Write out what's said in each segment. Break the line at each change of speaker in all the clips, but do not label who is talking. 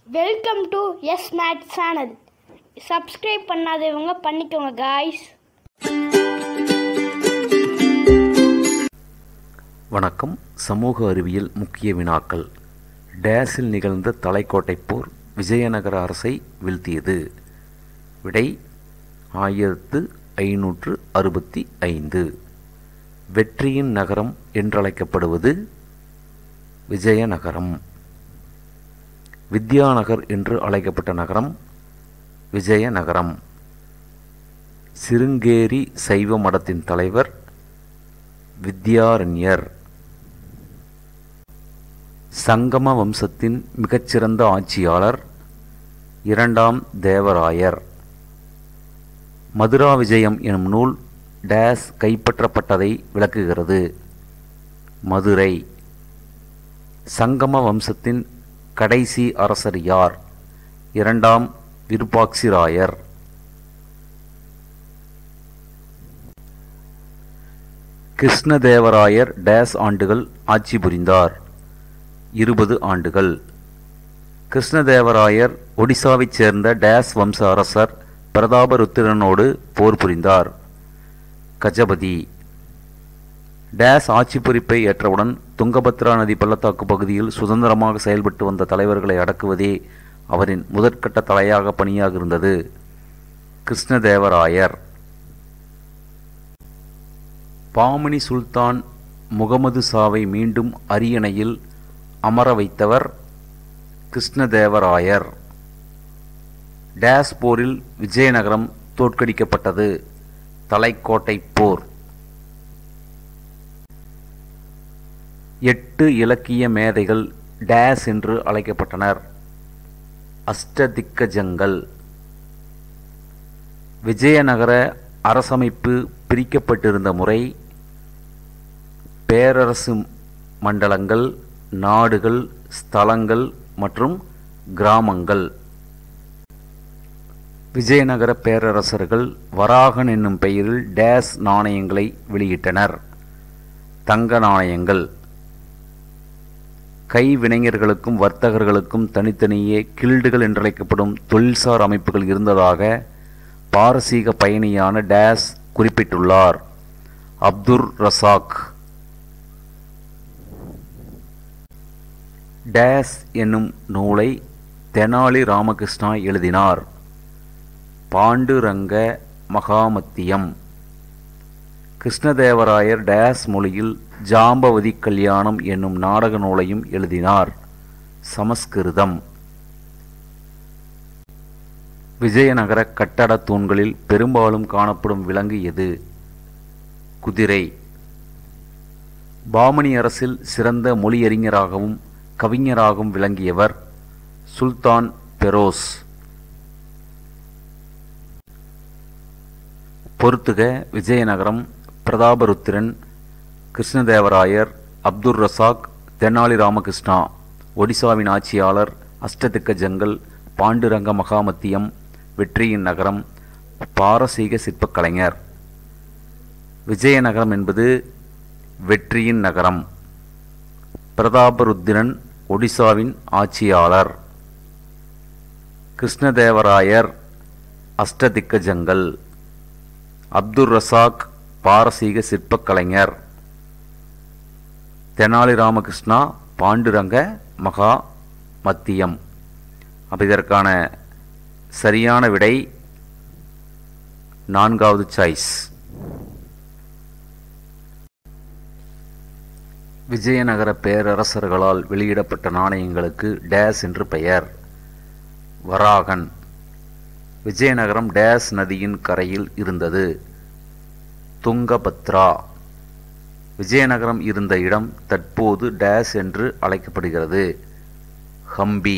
Welcome to S Mad channel subscribe பண்ணாதவங்க பண்ணிக்கோங்க guys
வணக்கம் சமூக அறிவியல் முக்கிய வினாக்கள் டேஸில் நிகழ்ந்த தலைக்கோட்டை போர் விஜயநகர அரசை வீழ்த்தியது விடை ஆயிரத்து ஐநூற்று அறுபத்தி ஐந்து வெற்றியின் நகரம் என்றழைக்கப்படுவது விஜயநகரம் வித்யாநகர் என்று அழைக்கப்பட்ட நகரம் விஜயநகரம் சிருங்கேரி சைவ மடத்தின் தலைவர் வித்யாரண்யர் சங்கம வம்சத்தின் மிகச்சிறந்த ஆட்சியாளர் இரண்டாம் தேவராயர் மதுரா விஜயம் எனும் நூல் டேஸ் கைப்பற்றப்பட்டதை விளக்குகிறது மதுரை சங்கம வம்சத்தின் கடைசி அரசர் யார் இரண்டாம் விருப்பாட்சிராயர் கிருஷ்ணதேவராயர் டேஸ் ஆண்டுகள் ஆட்சி புரிந்தார் இருபது ஆண்டுகள் கிருஷ்ணதேவராயர் ஒடிசாவைச் சேர்ந்த டேஸ் வம்ச அரசர் பிரதாபருத்திரனோடு போர் புரிந்தார் கஜபதி டேஸ் ஆட்சி பொறுப்பை ஏற்றவுடன் துங்கபத்ரா நதி பள்ளத்தாக்கு பகுதியில் சுதந்திரமாக செயல்பட்டு வந்த தலைவர்களை அடக்குவதே அவரின் முதற்கட்ட தலையாக பணியாக இருந்தது கிருஷ்ணதேவராயர் பாமணி சுல்தான் முகமது சாவை மீண்டும் அரியணையில் அமர வைத்தவர் கிருஷ்ணதேவராயர் டேஸ் போரில் விஜயநகரம் தோற்கடிக்கப்பட்டது தலைக்கோட்டை போர் எட்டு இலக்கிய மேதைகள் டேஸ் என்று அழைக்கப்பட்டனர் அஷ்டதிக்கஜங்கள் விஜயநகர அரசமைப்பு பிரிக்கப்பட்டிருந்த முறை பேரரசு மண்டலங்கள் நாடுகள் ஸ்தலங்கள் மற்றும் கிராமங்கள் விஜயநகர பேரரசர்கள் வராகன் என்னும் பெயரில் டேஸ் நாணயங்களை வெளியிட்டனர் தங்க நாணயங்கள் கைவினைஞர்களுக்கும் வர்த்தகர்களுக்கும் தனித்தனியே கில்டுகள் என்றழைக்கப்படும் தொழில்சார் அமைப்புகள் இருந்ததாக பாரசீக பயணியான டேஸ் குறிப்பிட்டுள்ளார் அப்துர் ரசாக் டேஸ் என்னும் நூலை தெனாலி ராமகிருஷ்ணா எழுதினார் பாண்டுரங்க மகாமத்தியம் கிருஷ்ணதேவராயர் டேஸ் மொழியில் ஜாம்பவதி கல்யாணம் என்னும் நாடக நூலையும் எழுதினார் சமஸ்கிருதம் விஜயநகர கட்டடத் தூண்களில் பெரும்பாலும் காணப்படும் விலங்கு எது குதிரை பாமணி அரசில் சிறந்த மொழியறிஞராகவும் கவிஞராகவும் விளங்கியவர் சுல்தான் பெரோஸ் பொறுத்துக விஜயநகரம் பிரதாபருத்திரன் கிருஷ்ணதேவராயர் அப்துர் ரசாக் தெனாலி ராமகிருஷ்ணா ஒடிசாவின் ஆட்சியாளர் அஷ்டதிக்கஜங்கள் பாண்டுரங்க மகாமத்தியம் வெற்றியின் நகரம் பாரசீக சிற்பக் கலைஞர் விஜயநகரம் என்பது வெற்றியின் நகரம் பிரதாபருத்திரன் ஒடிசாவின் ஆட்சியாளர் கிருஷ்ணதேவராயர் அஷ்டதிக்கஜங்கள் அப்துர் ரசாக் பாரசீக சிற்பக் கலைஞர் தெனாலி ராமகிருஷ்ணா பாண்டுரங்க மகா மத்தியம் அப்போ இதற்கான சரியான விடை நான்காவது சாய்ஸ் விஜயநகர பேரரசர்களால் வெளியிடப்பட்ட நாணயங்களுக்கு டேஸ் என்று பெயர் வராகன் விஜயநகரம் டேஸ் நதியின் கரையில் இருந்தது துங்கபத்ரா விஜயநகரம் இருந்த இடம் தற்போது டேஸ் என்று அழைக்கப்படுகிறது ஹம்பி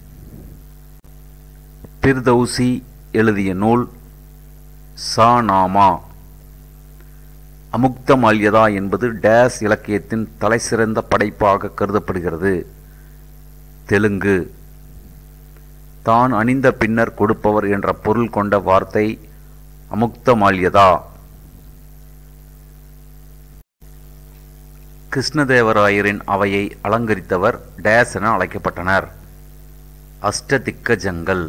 பிர்தௌசி எழுதிய நூல் சாநாமா அமுக்த மால்யதா என்பது டேஸ் இலக்கியத்தின் தலைசிறந்த படைப்பாக கருதப்படுகிறது தெலுங்கு தான் அணிந்த பின்னர் கொடுப்பவர் என்ற பொருள் கொண்ட வார்த்தை அமுக்த மால்யதா கிருஷ்ணதேவராயரின் அவையை அலங்கரித்தவர் டேஸ் என அழைக்கப்பட்டனர் அஷ்டதிக்கஜங்கள்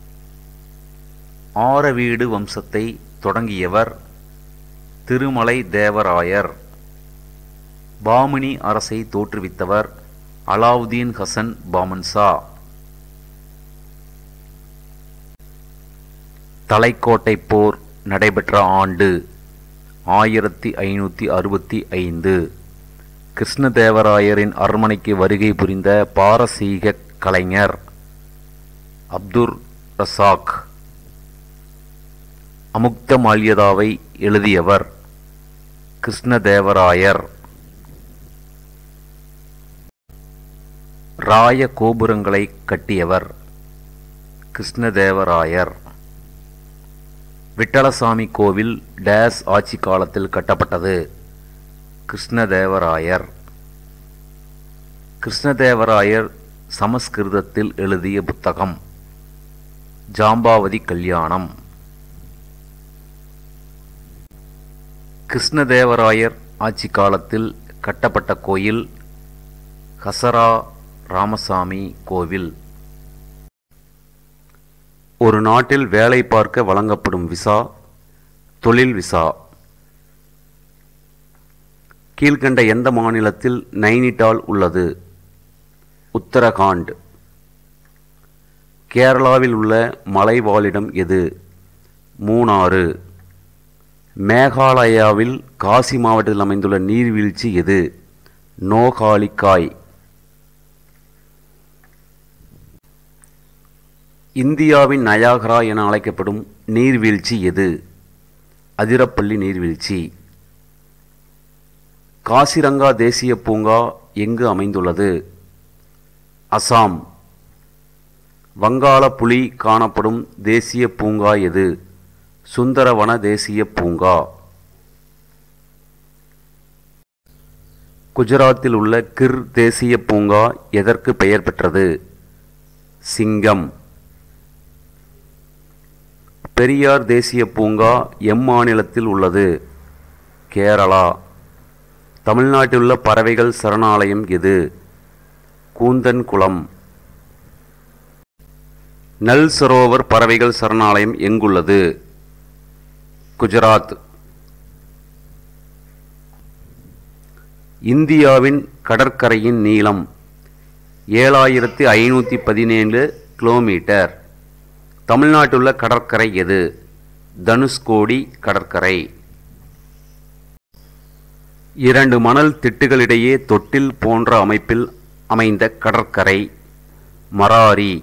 ஆரவீடு வம்சத்தை தொடங்கியவர் திருமலை தேவராயர் பாமினி அரசை தோற்றுவித்தவர் அலாவுதீன் ஹசன் பாமன்சா தலைக்கோட்டை போர் நடைபெற்ற ஆண்டு ஆயிரத்தி ஐநூற்றி அறுபத்தி ஐந்து கிருஷ்ணதேவராயரின் அரண்மனைக்கு வருகை புரிந்த பாரசீக கலைஞர் அப்துர் ரசாக் அமுக்த மால்யதாவை எழுதியவர் கிருஷ்ணதேவராயர் ராய கோபுரங்களை கட்டியவர் கிருஷ்ணதேவராயர் விட்டலசாமி கோவில் டேஸ் ஆட்சி காலத்தில் கட்டப்பட்டது கிருஷ்ணதேவராயர் கிருஷ்ணதேவராயர் சமஸ்கிருதத்தில் எழுதிய புத்தகம் ஜாம்பாவதி கல்யாணம் கிருஷ்ணதேவராயர் ஆட்சி காலத்தில் கட்டப்பட்ட கோயில் ஹசரா ராமசாமி கோவில் ஒரு நாட்டில் வேலை பார்க்க வழங்கப்படும் விசா தொழில் விசா கீழ்கண்ட எந்த மாநிலத்தில் நைனிடால் உள்ளது உத்தரகாண்ட் கேரளாவில் உள்ள மலைவாழிடம் எது மூணாறு மேகாலயாவில் காசி மாவட்டத்தில் அமைந்துள்ள நீர்வீழ்ச்சி எது நோகாலிக்காய் இந்தியாவின் நயாகரா என அழைக்கப்படும் நீர்வீழ்ச்சி எது அதிரப்பள்ளி நீர்வீழ்ச்சி காசிரங்கா தேசிய பூங்கா எங்கு அமைந்துள்ளது அசாம் வங்காள புலி காணப்படும் தேசிய பூங்கா எது சுந்தரவன தேசிய பூங்கா குஜராத்தில் உள்ள கிர் தேசிய பூங்கா எதற்கு பெயர் பெற்றது சிங்கம் பெரியார் தேசிய பூங்கா எம் மாநிலத்தில் உள்ளது கேரளா தமிழ்நாட்டில் உள்ள பறவைகள் சரணாலயம் எது கூந்தன் குளம் நல் சரோவர் பறவைகள் சரணாலயம் எங்குள்ளது குஜராத் இந்தியாவின் கடற்கரையின் நீளம் ஏழாயிரத்தி ஐநூற்றி பதினேழு கிலோமீட்டர் தமிழ்நாட்டிலுள்ள கடற்கரை எது தனுஷ்கோடி கடற்கரை இரண்டு மணல் திட்டுகளிடையே தொட்டில் போன்ற அமைப்பில் அமைந்த கடற்கரை மராரி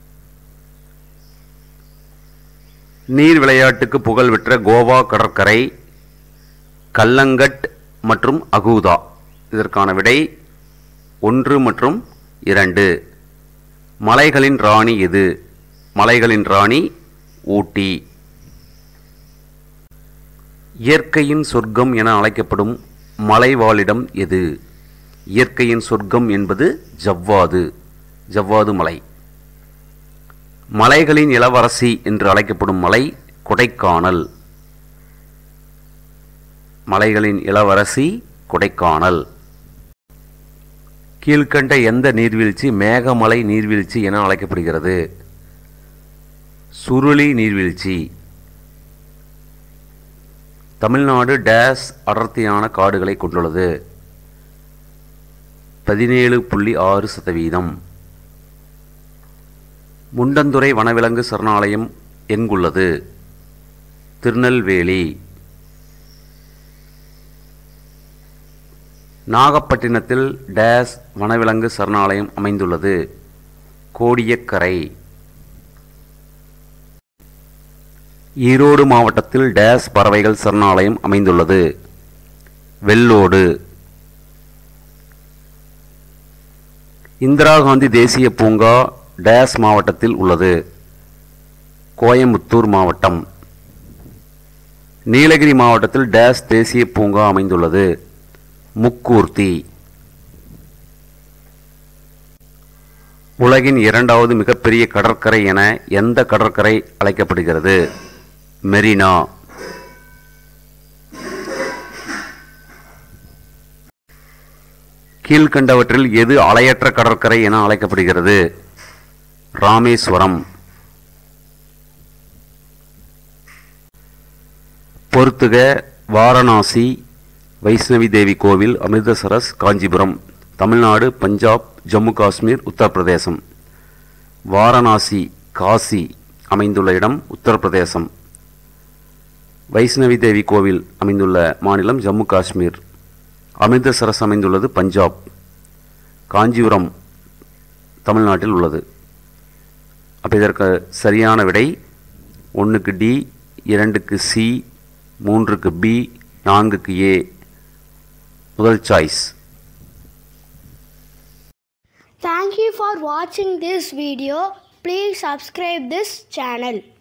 நீர் விளையாட்டுக்கு புகழ் பெற்ற கோவா கடற்கரை கல்லங்கட் மற்றும் அகூதா இதற்கான விடை ஒன்று மற்றும் இரண்டு மலைகளின் ராணி எது மலைகளின் ராணி ஊட்டி இயற்கையின் சொர்க்கம் என அழைக்கப்படும் மலைவாழிடம் எது இயற்கையின் சொர்க்கம் என்பது ஜவ்வாது ஜவ்வாது மலை மலைகளின் இளவரசி என்று அழைக்கப்படும் மலை கொடைக்கானல் மலைகளின் இளவரசி கொடைக்கானல் கீழ்கண்ட எந்த நீர்வீழ்ச்சி மேகமலை நீர்வீழ்ச்சி என அழைக்கப்படுகிறது சுருளி நீர்வீழ்ச்சி தமிழ்நாடு டேஸ் அடர்த்தியான காடுகளை கொண்டுள்ளது பதினேழு புள்ளி ஆறு சதவீதம் முண்டந்துறை வனவிலங்கு சரணாலயம் எங்குள்ளது திருநெல்வேலி நாகப்பட்டினத்தில் டேஸ் வனவிலங்கு சரணாலயம் அமைந்துள்ளது கோடியக்கரை ஈரோடு மாவட்டத்தில் டேஸ் பறவைகள் சரணாலயம் அமைந்துள்ளது வெள்ளோடு இந்திரா காந்தி தேசிய பூங்கா டேஸ் மாவட்டத்தில் உள்ளது கோயம்புத்தூர் மாவட்டம் நீலகிரி மாவட்டத்தில் டேஸ் தேசிய பூங்கா அமைந்துள்ளது முக்கூர்த்தி உலகின் இரண்டாவது மிகப்பெரிய கடற்கரை என எந்த கடற்கரை அழைக்கப்படுகிறது மெரினா கீழ்கண்டவற்றில் எது அலையற்ற கடற்கரை என அழைக்கப்படுகிறது ராமேஸ்வரம் பொறுத்துக வாரணாசி வைஷ்ணவி தேவி கோவில் அமிர்தசரஸ் காஞ்சிபுரம் தமிழ்நாடு பஞ்சாப் ஜம்மு காஷ்மீர் உத்தரப்பிரதேசம் வாரணாசி காசி அமைந்துள்ள இடம் உத்தரப்பிரதேசம் வைஷ்ணவி தேவி கோவில் அமைந்துள்ள மாநிலம் ஜம்மு காஷ்மீர் அமிர்தசரஸ் அமைந்துள்ளது பஞ்சாப் காஞ்சிபுரம் தமிழ்நாட்டில் உள்ளது அப்போ இதற்கு சரியான விடை ஒன்றுக்கு டி இரண்டுக்கு சி மூன்றுக்கு பி நான்குக்கு ஏ முதல் choice
Thank you for watching this video. Please subscribe this channel.